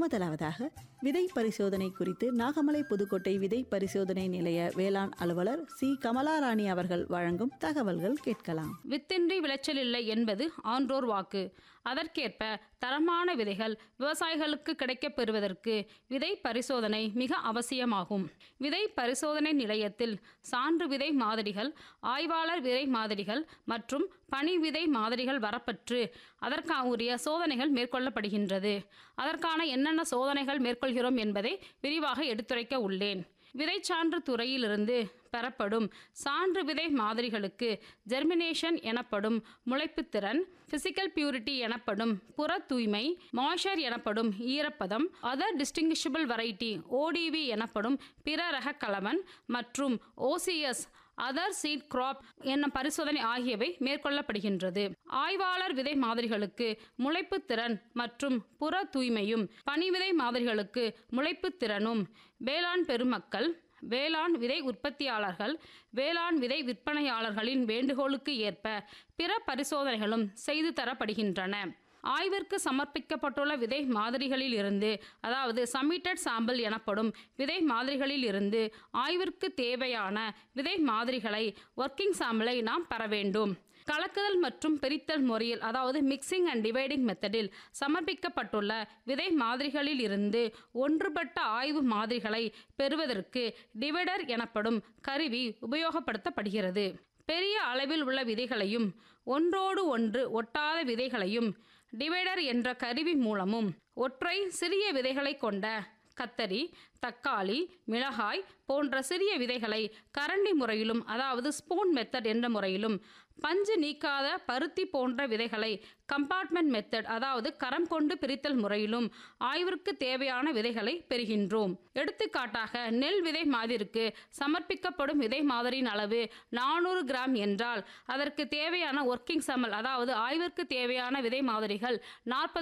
முதலாவதாக விதை பரிசோதனை குறித்து நாகமலை புதுக்கோட்டை விதை பரிசோதனை நிலைய வேளாண் அலுவலர் சி கமலாராணி அவர்கள் வழங்கும் தகவல்கள் கேட்கலாம் வித்தின்றி விளைச்சல் இல்லை என்பது ஆன்றோர் வாக்கு அதற்கேற்ப தரமான விதைகள் விவசாயிகளுக்கு கிடைக்கப் பெறுவதற்கு விதை பரிசோதனை மிக அவசியமாகும் விதை பரிசோதனை நிலையத்தில் சான்று விதை மாதிரிகள் ஆய்வாளர் விதை மாதிரிகள் மற்றும் பனி விதை மாதிரிகள் வரப்பற்று அதற்கான உரிய சோதனைகள் மேற்கொள்ளப்படுகின்றது அதற்கான என்னென்ன சோதனைகள் மேற்கொள்கிறோம் என்பதை விரிவாக எடுத்துரைக்க உள்ளேன் விதைச்சான்று துறையிலிருந்து பெறப்படும் சான்று விதை மாதிரிகளுக்கு ஜெர்மினேஷன் எனப்படும் முளைப்புத்திறன் பிசிக்கல் பியூரிட்டி எனப்படும் புற தூய்மை மாய்ச்சர் எனப்படும் ஈரப்பதம் அதர் டிஸ்டிங்கிஷபிள் வெரைட்டி ஓடிவி எனப்படும் பிற ரக கலவன் மற்றும் ஓசிஎஸ் அதர் சீட் கிராப் என்ன பரிசோதனை ஆகியவை மேற்கொள்ளப்படுகின்றது ஆய்வாளர் விதை மாதிரிகளுக்கு முளைப்புத்திறன் மற்றும் புற தூய்மையும் பனி விதை மாதிரிகளுக்கு முளைப்புத்திறனும் வேளாண் பெருமக்கள் வேளாண் விதை உற்பத்தியாளர்கள் வேளாண் விதை விற்பனையாளர்களின் வேண்டுகோளுக்கு ஏற்ப பிற பரிசோதனைகளும் செய்து தரப்படுகின்றன ஆய்விற்கு சமர்ப்பிக்கப்பட்டுள்ள விதை மாதிரிகளில் இருந்து அதாவது சப்மிட்டட் சாம்பிள் எனப்படும் விதை மாதிரிகளில் இருந்து ஆய்விற்கு தேவையான விதை மாதிரிகளை ஒர்க்கிங் சாம்பிளை நாம் பெற வேண்டும் கலக்குதல் மற்றும் பிரித்தல் முறையில் அதாவது மிக்சிங் அண்ட் டிவைடிங் மெத்தடில் சமர்ப்பிக்கப்பட்டுள்ள விதை மாதிரிகளில் இருந்து ஒன்றுபட்ட ஆய்வு மாதிரிகளை பெறுவதற்கு டிவைடர் எனப்படும் கருவி உபயோகப்படுத்தப்படுகிறது பெரிய அளவில் உள்ள விதைகளையும் ஒன்றோடு ஒன்று ஒட்டாத விதைகளையும் டிவைடர் என்ற கருவி மூலமும் ஒற்றை சிறிய விதைகளை கொண்ட கத்தரி தக்காளி மிளகாய் போன்ற சிறிய விதைகளை கரண்டி முறையிலும் அதாவது ஸ்பூன் மெத்தட் என்ற முறையிலும் பஞ்சு நீக்காத பருத்தி போன்ற விதைகளை கம்பார்ட்மெண்ட் மெத்தட் அதாவது கரம் கொண்டு பிரித்தல் முறையிலும் ஆய்விற்கு தேவையான விதைகளை பெறுகின்றோம் எடுத்துக்காட்டாக நெல் விதை மாதிரிக்கு சமர்ப்பிக்கப்படும் விதை மாதிரியின் அளவு நானூறு கிராம் என்றால் அதற்கு தேவையான ஒர்க்கிங் சமல் அதாவது ஆய்விற்கு தேவையான விதை மாதிரிகள் நாற்பது